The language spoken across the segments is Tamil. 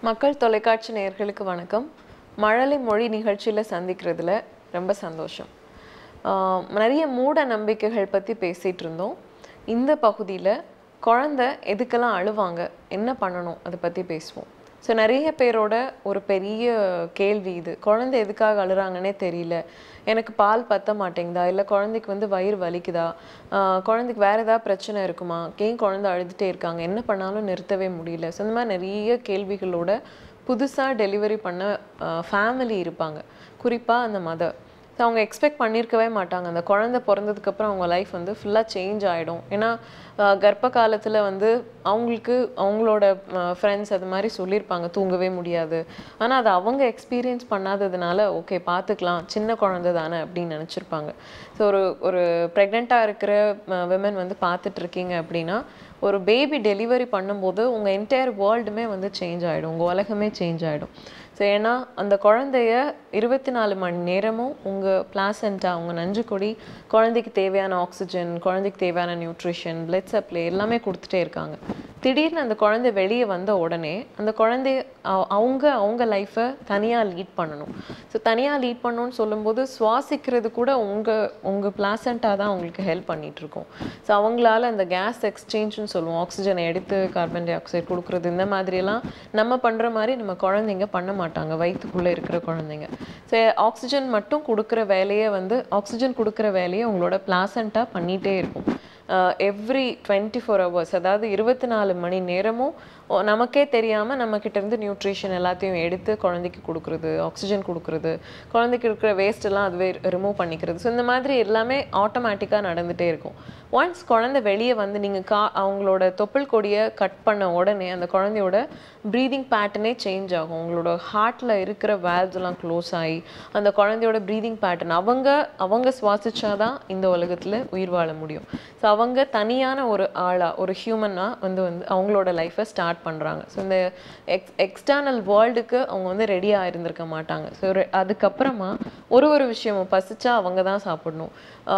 மக்கள் தொலைக்காட்சி நேயர்களுக்கு வணக்கம் மழலை மொழி நிகழ்ச்சியில் சந்திக்கிறதுல ரொம்ப சந்தோஷம் ஆஹ் நிறைய மூட நம்பிக்கைகள் பற்றி பேசிகிட்டு இருந்தோம் இந்த பகுதியில் குழந்தை எதுக்கெல்லாம் அழுவாங்க என்ன பண்ணணும் அதை பற்றி பேசுவோம் ஸோ நிறைய பேரோட ஒரு பெரிய கேள்வி இது குழந்தை எதுக்காக அழுறாங்கன்னே தெரியல எனக்கு பால் பத்த மாட்டேங்குதா இல்லை குழந்தைக்கு வந்து வயிறு வலிக்குதா ஆஹ் குழந்தைக்கு வேற ஏதாவது பிரச்சனை இருக்குமா ஏன் குழந்தை அழுதுகிட்டே இருக்காங்க என்ன பண்ணாலும் நிறுத்தவே முடியல ஸோ இந்த மாதிரி நிறைய கேள்விகளோட புதுசாக டெலிவரி பண்ண ஃபேமிலி இருப்பாங்க குறிப்பாக அந்த மதர் ஸோ அவங்க எக்ஸ்பெக்ட் பண்ணியிருக்கவே மாட்டாங்க அந்த குழந்தை பிறந்ததுக்கப்புறம் அவங்க லைஃப் வந்து ஃபுல்லாக சேஞ்ச் ஆகிடும் ஏன்னா ஆஹ் கர்ப்ப காலத்தில் வந்து அவங்களுக்கு அவங்களோட ஃப்ரெண்ட்ஸ் அது மாதிரி சொல்லியிருப்பாங்க தூங்கவே முடியாது ஆனால் அதை அவங்க எக்ஸ்பீரியன்ஸ் பண்ணாததுனால ஓகே பார்த்துக்கலாம் சின்ன குழந்தை தானே அப்படின்னு நினச்சிருப்பாங்க ஸோ ஒரு ஒரு ப்ரெக்னெண்ட்டாக இருக்கிற விமன் வந்து பார்த்துட்டு இருக்கீங்க அப்படின்னா ஒரு பேபி டெலிவரி பண்ணும்போது உங்கள் என்டையர் வேர்ல்டுமே வந்து சேஞ்ச் ஆகிடும் உங்கள் உலகமே சேஞ்ச் ஆகிடும் ஸோ ஏன்னா அந்த குழந்தைய இருபத்தி நாலு மணி நேரமும் உங்கள் பிளாசண்டா உங்கள் நஞ்சுக்கொடி குழந்தைக்கு தேவையான ஆக்சிஜன் குழந்தைக்கு தேவையான நியூட்ரிஷன் பிளட் சப்ளை எல்லாமே கொடுத்துட்டே இருக்காங்க திடீர்னு அந்த குழந்தை வெளியே வந்த உடனே அந்த குழந்தை அவ- அவங்க அவங்க லைஃப்பை தனியாக லீட் பண்ணணும் ஸோ தனியாக லீட் பண்ணணும்னு சொல்லும்போது சுவாசிக்கிறது கூட உங்கள் உங்கள் பிளாசண்டா தான் அவங்களுக்கு ஹெல்ப் பண்ணிட்டு இருக்கோம் ஸோ அவங்களால அந்த கேஸ் எக்ஸ்சேஞ்சுன்னு சொல்லுவோம் ஆக்சிஜனை எடுத்து கார்பன் டை ஆக்சைடு கொடுக்குறது இந்த மாதிரியெல்லாம் நம்ம பண்ணுற மாதிரி நம்ம குழந்தைங்க பண்ண மாட்டாங்க வயிற்றுக்குள்ளே இருக்கிற குழந்தைங்க ஸோ ஆக்சிஜன் மட்டும் கொடுக்குற வேலையை வந்து ஆக்சிஜன் கொடுக்குற வேலையை உங்களோட பிளாசண்டா பண்ணிகிட்டே இருக்கும் எவ்ரி டுவெண்ட்டி ஃபோர் ஹவர்ஸ் அதாவது இருபத்தி நாலு மணி நேரமும் ஓ, நமக்கே தெரியாமல் நம்மக்கிட்ட இருந்து நியூட்ரிஷன் எல்லாத்தையும் எடுத்து குழந்தைக்கு கொடுக்குறது ஆக்சிஜன் கொடுக்குறது குழந்தைக்கு இருக்கிற வேஸ்ட் எல்லாம் அதுவே ரிமூவ் பண்ணிக்கிறது ஸோ இந்த மாதிரி எல்லாமே ஆட்டோமேட்டிக்காக நடந்துகிட்டே இருக்கும் ஒன்ஸ் குழந்தை வெளியே வந்து நீங்கள் கா அவங்களோட தொப்புள் கொடியை கட் பண்ண உடனே அந்த குழந்தையோட ப்ரீதிங் பேட்டர்னே சேஞ்ச் ஆகும் உங்களோட ஹார்ட்டில் இருக்கிற வேல்ஸ் எல்லாம் க்ளோஸ் ஆகி அந்த குழந்தையோட ப்ரீதிங் பேட்டர்ன் அவங்க அவங்க சுவாசிச்சாதான் இந்த உலகத்தில் உயிர் வாழ முடியும் ஸோ அவங்க தனியான ஒரு ஆளா ஒரு ஹியூமனாக வந்து வந்து அவங்களோட லைஃப்பை ஸ்டார்ட் பண்ணுறாங்க ஸோ இந்த எக்ஸ் எக்ஸ்டர்னல் வேர்ல்டுக்கு அவங்க வந்து ரெடியாக இருந்திருக்க மாட்டாங்க ஸோ அதுக்கப்புறமா ஒரு ஒரு விஷயமும் பசிச்சா அவங்க தான் சாப்பிடணும்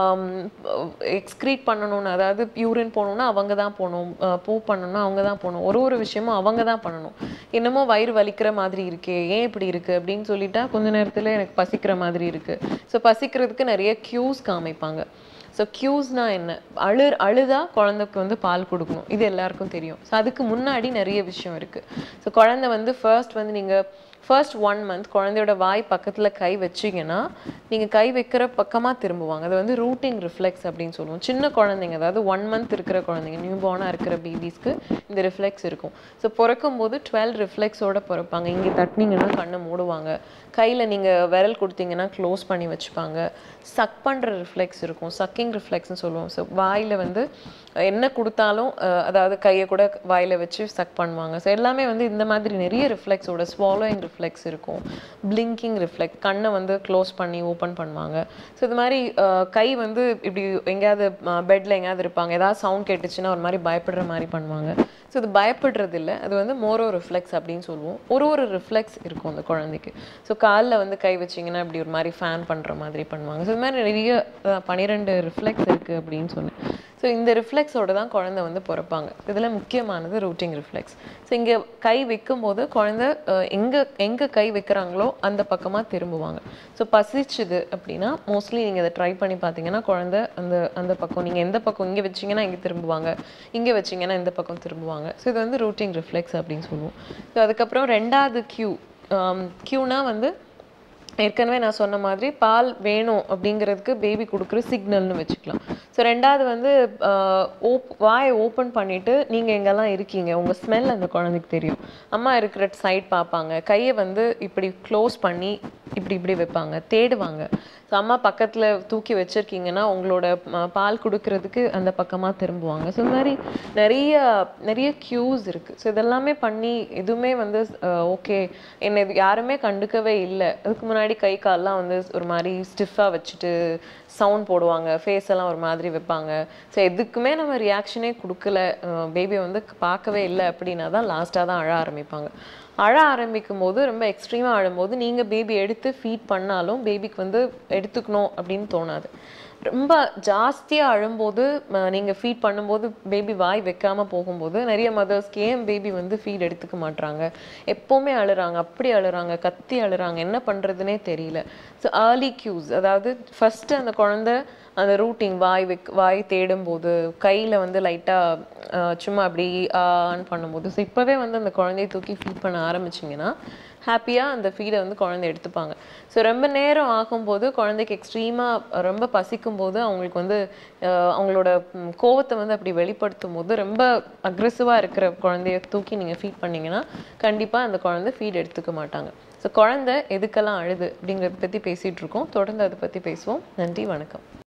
எக்ஸ்க்ரீட் பண்ணணும்னு அதாவது யூரின் போகணுன்னா அவங்க தான் போகணும் பூ பண்ணணும்னா அவங்க தான் போகணும் ஒரு ஒரு விஷயமும் அவங்க தான் பண்ணணும் என்னமோ வயிறு வலிக்கிற மாதிரி இருக்கே ஏன் இப்படி இருக்கு அப்படின்னு சொல்லிட்டா கொஞ்ச நேரத்தில் எனக்கு பசிக்கிற மாதிரி இருக்கு ஸோ பசிக்கிறதுக்கு நிறைய க்யூஸ் காமிப்பாங்க ஸோ க்யூஸ்னா என்ன அழு அழுதா குழந்தைக்கு வந்து பால் கொடுக்கணும் இது எல்லாருக்கும் தெரியும் ஸோ அதுக்கு முன்னாடி நிறைய விஷயம் இருக்குது ஸோ குழந்தை வந்து ஃபர்ஸ்ட் வந்து நீங்கள் ஃபர்ஸ்ட் ஒன் மந்த் குழந்தையோட வாய் பக்கத்தில் கை வச்சீங்கன்னா நீங்கள் கை வைக்கிற பக்கமாக திரும்புவாங்க அது வந்து ரூட்டிங் ரிஃப்ளெக்ஸ் அப்படின்னு சொல்லுவோம் சின்ன குழந்தைங்க அதாவது ஒன் மந்த் இருக்கிற குழந்தைங்க நியூ பார்னாக இருக்கிற பேபிஸ்க்கு இந்த ரிஃப்ளெக்ஸ் இருக்கும் ஸோ பிறக்கும் போது டுவெல் ரிஃப்ளெக்ஸோட பிறப்பாங்க இங்கே தட்டினீங்கன்னா கண்ணை மூடுவாங்க கையில் நீங்கள் விரல் கொடுத்தீங்கன்னா க்ளோஸ் பண்ணி வச்சுப்பாங்க சக் பண்ணுற ரிஃப்ளெக்ஸ் இருக்கும் சக்கிங் ரிஃப்ளெக்ஸ்னு சொல்லுவோம் ஸோ வாயில் வந்து என்ன கொடுத்தாலும் அஹ், அதாவது கையை கூட வாயில் வச்சு சக் பண்ணுவாங்க ஸோ எல்லாமே வந்து இந்த மாதிரி நிறைய ரிஃப்ளெக்ஸோட ஸ்வாலோயிங் ரிஃப்ளெக்ஸ் இருக்கும் பிளிங்கிங் ரிஃப்ளெக்ட் கண்ணை வந்து க்ளோஸ் பண்ணி ஓப்பன் பண்ணுவாங்க ஸோ இது மாதிரி அஹ், கை வந்து இப்படி எங்கேயாவது பெட்டில் எங்கேயாவது இருப்பாங்க ஏதாவது சவுண்ட் கேட்டுச்சுன்னா ஒரு மாதிரி பயப்படுற மாதிரி பண்ணுவாங்க ஸோ இது பயப்படுறது இல்லை அது வந்து மோரோ ரிஃப்ளெக்ஸ் அப்படின்னு சொல்லுவோம் ஒரு ஒரு ரிஃப்ளெக்ஸ் இருக்கும் அந்த குழந்தைக்கு ஸோ காலில் வந்து கை வச்சிங்கன்னா இப்படி ஒரு மாதிரி ஃபேன் பண்ணுற மாதிரி பண்ணுவாங்க ஸோ இது மாதிரி நிறைய அஹ், பன்னிரெண்டு ரிஃப்ளெக்ஸ் இருக்குது அப்படின்னு சொன்னேன் ஸோ இந்த ரிஃப்ளெக்ஸோட தான் குழந்தை வந்து பிறப்பாங்க இதில் முக்கியமானது ரூட்டிங் ரிஃப்ளெக்ஸ் ஸோ இங்கே கை வைக்கும்போது குழந்தை அஹ், எங்க எங்கே கை வைக்கிறாங்களோ அந்த பக்கமாக திரும்புவாங்க ஸோ பசிச்சுது அப்படின்னா மோஸ்ட்லி நீங்கள் இதை ட்ரை பண்ணி பார்த்தீங்கன்னா குழந்தை அந்த அந்த பக்கம் நீங்கள் எந்த பக்கம் இங்கே வச்சீங்கன்னா இங்கே திரும்புவாங்க இங்கே வச்சீங்கன்னா இந்த பக்கம் திரும்புவாங்க ஸோ இது வந்து ரூட்டிங் ரிஃப்ளெக்ஸ் அப்படின்னு சொல்லுவோம் ஸோ அதுக்கப்புறம் ரெண்டாவது கியூ கியூனா வந்து ஏற்கனவே நான் சொன்ன மாதிரி பால் வேணும் அப்படிங்கிறதுக்கு பேபி கொடுக்குற சிக்னல்னு வச்சுக்கலாம் ஸோ ரெண்டாவது வந்து ஆஹ், ஓப் வாயை ஓப்பன் பண்ணிவிட்டு நீங்கள் எங்கெல்லாம் இருக்கீங்க உங்கள் ஸ்மெல் அந்த குழந்தைக்கு தெரியும் அம்மா இருக்கிற சைட் பார்ப்பாங்க கையை வந்து இப்படி க்ளோஸ் பண்ணி இப்படி இப்படி வைப்பாங்க தேடுவாங்க ஸோ அம்மா பக்கத்தில் தூக்கி வச்சுருக்கீங்கன்னா உங்களோட ம, பால் கொடுக்கறதுக்கு அந்த பக்கமாக திரும்புவாங்க ஸோ இந்த மாதிரி நிறைய நிறைய க்யூஸ் இருக்குது ஸோ இதெல்லாமே பண்ணி எதுவுமே வந்து ஓகே என்னை இது யாருமே கண்டுக்கவே இல்லை அதுக்கு முன்னாடி கை கால்லாம் வந்து ஒரு மாதிரி ஸ்டிஃபாக வச்சுட்டு சவுண்ட் போடுவாங்க ஃபேஸ் எல்லாம் ஒரு மாதிரி வைப்பாங்க ஸோ எதுக்குமே நம்ம ரியாக்ஷனே கொடுக்கல பேபியை வந்து பார்க்கவே இல்லை அப்படின்னா தான் லாஸ்ட்டாக தான் அழ ஆரம்பிப்பாங்க அழ ஆரம்பிக்கும் போது ரொம்ப எக்ஸ்ட்ரீமாக அழும்போது நீங்கள் பேபி எடுத்து ஃபீட் பண்ணாலும் பேபிக்கு வந்து எடுத்துக்கணும் அப்படின்னு தோணாது ரொம்ப ஜாஸ்தியாக அழும்போது நீங்கள் ஃபீட் பண்ணும்போது பேபி வாய் வைக்காம போகும்போது நிறைய மதர்ஸ்க்கு ஏன் பேபி வந்து ஃபீட் எடுத்துக்க மாட்றாங்க எப்போவுமே அழுறாங்க அப்படி அழுறாங்க கத்தி அழுறாங்க என்ன பண்ணுறதுனே தெரியல ஸோ ஏர்லி க்யூஸ் அதாவது ஃபஸ்ட்டு அந்த குழந்தை அந்த ரூட்டிங் வாய் வைக் வாய் தேடும்போது கையில் வந்து லைட்டாக சும்மா அப்படி ஆன் பண்ணும்போது ஸோ இப்போவே வந்து அந்த குழந்தைய தூக்கி ஃபீட் பண்ண ஆரம்பிச்சிங்கன்னா ஹாப்பியாக அந்த ஃபீடை வந்து குழந்தை எடுத்துப்பாங்க ஸோ ரொம்ப நேரம் ஆகும்போது குழந்தைக்கு எக்ஸ்ட்ரீமாக ரொம்ப பசிக்கும் போது அவங்களுக்கு வந்து அஹ், அவங்களோட ம், கோவத்தை வந்து அப்படி வெளிப்படுத்தும் போது ரொம்ப அக்ரெசிவாக இருக்கிற குழந்தைய தூக்கி நீங்கள் ஃபீட் பண்ணீங்கன்னா கண்டிப்பாக அந்த குழந்தை ஃபீட் எடுத்துக்க மாட்டாங்க ஸோ குழந்தை எதுக்கெல்லாம் அழுது அப்படிங்கிறத பற்றி பேசிகிட்டு இருக்கோம் தொடர்ந்து அதை பற்றி பேசுவோம் நன்றி வணக்கம்